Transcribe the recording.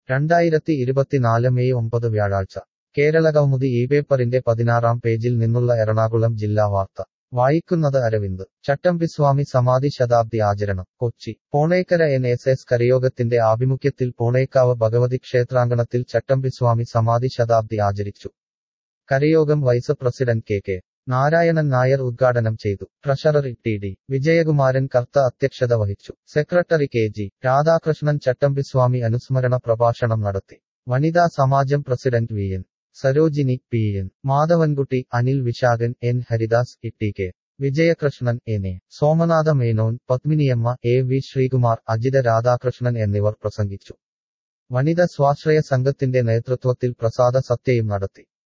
രണ്ടായിരത്തി ഇരുപത്തിനാല് മെയ് ഒമ്പത് വ്യാഴാഴ്ച കേരളകൗമുദി ഈ പേപ്പറിന്റെ പതിനാറാം പേജിൽ നിന്നുള്ള എറണാകുളം ജില്ലാ വാർത്ത വായിക്കുന്നത് അരവിന്ദ് ചട്ടമ്പിസ്വാമി സമാധി ശതാബ്ദി ആചരണം Kochi Ponekkara N S S കരയോഗത്തിന്റെ ആഭിമുഖ്യത്തിൽ പോണേക്കാവ് ഭഗവതി ക്ഷേത്രാങ്കണത്തിൽ ചട്ടമ്പിസ്വാമി സമാധി ശതാബ്ദി ആചരിച്ചു കരയോഗം vice president K K Narayanan Nair ഉദ്ഘാടനം ചെയ്തു treasurer T D Vijayakumaran Kartha അധ്യക്ഷത വഹിച്ചു secretary K G Radhakrishnan Chattampiswami അനുസ്മരണ പ്രഭാഷണം നടത്തി വനിതാ സമാജം president V N Sarojini P N Madhavankutty Anil Visakhan N Haridas E K Vijayakrishnan N A Somanatha Menon Padminiamma A V Sreekumar Ajitha Radhakrishnan എന്നിവർ പ്രസംഗിച്ചു വനിത സ്വാശ്രയ സംഘത്തിന്റെ നേതൃത്വത്തിൽ പ്രസാദ സത്യയും നടത്തി